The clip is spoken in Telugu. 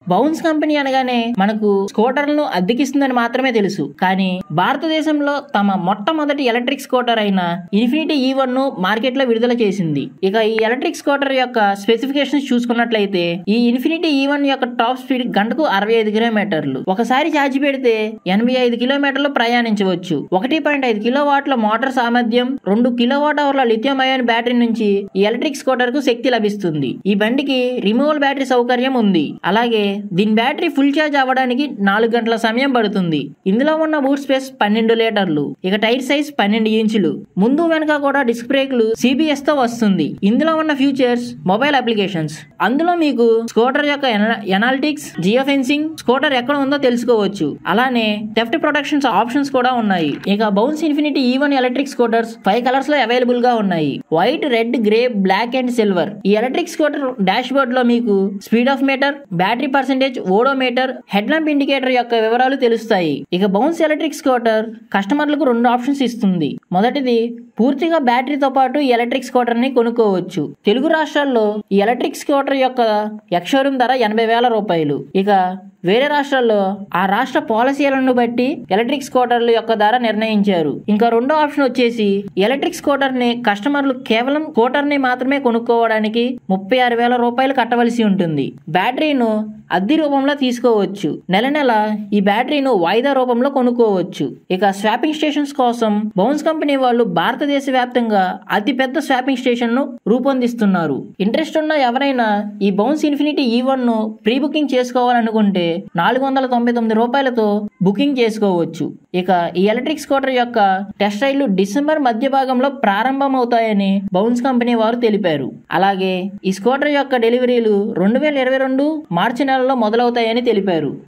బౌన్స్ కంపెనీ అనగానే మనకు స్కూటర్లను అద్దెకిస్తుందని మాత్రమే తెలుసు కానీ భారతదేశంలో తమ మొట్టమొదటి ఎలక్ట్రిక్ స్కూటర్ అయిన ఇన్ఫినిటీ ఈ వన్ ను మార్కెట్ లో విడుదల చేసింది ఇక ఈ ఎలక్ట్రిక్ స్కూటర్ యొక్క స్పెసిఫికేషన్స్ చూసుకున్నట్లయితే ఈ ఇన్ఫినిటీ ఈ వన్ యొక్క టాప్ స్పీడ్ గంటకు అరవై ఐదు కిలోమీటర్లు ఒకసారి ఛార్జ్ పెడితే ఎనభై ఐదు కిలోమీటర్లు ప్రయాణించవచ్చు ఒకటి పాయింట్ ఐదు కిలో వాట్ల మోటార్ సామర్థ్యం రెండు కిలో వాట్ అవర్ల లిథియం అయాన్ బ్యాటరీ నుంచి ఈ ఎలక్ట్రిక్ స్కూటర్ కు శక్తి లభిస్తుంది ఈ బండికి రిమూవల్ బ్యాటరీ సౌకర్యం ఉంది అలాగే దీని బ్యాటరీ ఫుల్ ఛార్జ్ అవ్వడానికి నాలుగు గంటల సమయం పడుతుంది ఇందులో ఉన్న బూట్ స్పేస్ పన్నెండు లీటర్లు ఇక టైర్ సైజ్ పన్నెండు ఇంచులు ముందు వెనక కూడా డిస్క్ బ్రేక్లు సిబిఎస్ తో వస్తుంది ఇందులో ఉన్న ఫీచర్స్ మొబైల్ అప్లికేషన్స్ అందులో మీకు స్కూటర్ యొక్క ఎనాలిటిక్స్ జియో ఫెన్సింగ్ స్కూటర్ ఎక్కడ ఉందో తెలుసుకోవచ్చు అలానే థెఫ్ట్ ప్రొటెక్షన్స్ ఆప్షన్స్ కూడా ఉన్నాయి ఇక bounce infinity E one electric scooters five colours లో అవైలబుల్ గా ఉన్నాయి white red grey black and silver ఈ ఎలక్ట్రిక్ స్కూటర్ డాష్ బోర్డ్ లో మీకు speedometer battery percentage odometer head lamp indicator యొక్క వివరాలు తెలుస్తాయి ఇక బౌన్స్ ఎలక్ట్రిక్ స్కూటర్ కస్టమర్లకు రెండు ఆప్షన్స్ ఇస్తుంది మొదటిది పూర్తిగా బ్యాటరీతో పాటు ఈ ఎలక్ట్రిక్ స్కూటర్ ని కొనుక్కోవచ్చు తెలుగు రాష్ట్రాల్లో ఈ ఎలక్ట్రిక్ స్కూటర్ యొక్క ఎక్స్షోరూమ్ ధర ఎనభై వేల రూపాయలు ఇక వేరే రాష్ట్రాల్లో ఆ రాష్ట్ర పాలసీలను బట్టి ఎలక్ట్రిక్ స్కూటర్ల యొక్క ధర నిర్ణయించారు ఇంకా రెండో ఆప్షన్ వచ్చేసి ఎలక్ట్రిక్ స్కూటర్ ని కస్టమర్లు కేవలం స్కూటర్ ని మాత్రమే కొనుక్కోవడానికి ముప్పై ఆరు వేల రూపాయలు కట్టవలసి ఉంటుంది బ్యాటరీను అద్దె రూపంలో తీసుకోవచ్చు నెల నెల ఈ బ్యాటరీను వాయిదా రూపంలో కొనుక్కోవచ్చు ఇక స్వాపింగ్ స్టేషన్స్ కోసం బౌన్స్ కంపెనీ వాళ్ళు భారతదేశ వ్యాప్తంగా అతి పెద్ద స్వాపింగ్ స్టేషన్ ను రూపొందిస్తున్నారు ఇంట్రెస్ట్ ఉన్న ఎవరైనా ఈ బౌన్స్ ఇన్ఫినిటీ ఈ వన్ ను ప్రీ బుకింగ్ చేసుకోవాలనుకుంటే నాలుగు వందల తొంభై తొమ్మిది రూపాయలతో బుకింగ్ చేసుకోవచ్చు ఇక ఈ ఎలక్ట్రిక్ స్కూటర్ యొక్క టెస్ట్ రైళ్లు డిసెంబర్ మధ్య భాగంలో ప్రారంభమవుతాయని బౌన్స్ కంపెనీ వారు తెలిపారు అలాగే ఈ స్కూటర్ యొక్క డెలివరీలు రెండు వేల ఇరవై రెండు మార్చి నెలలో మొదలవుతాయని తెలిపారు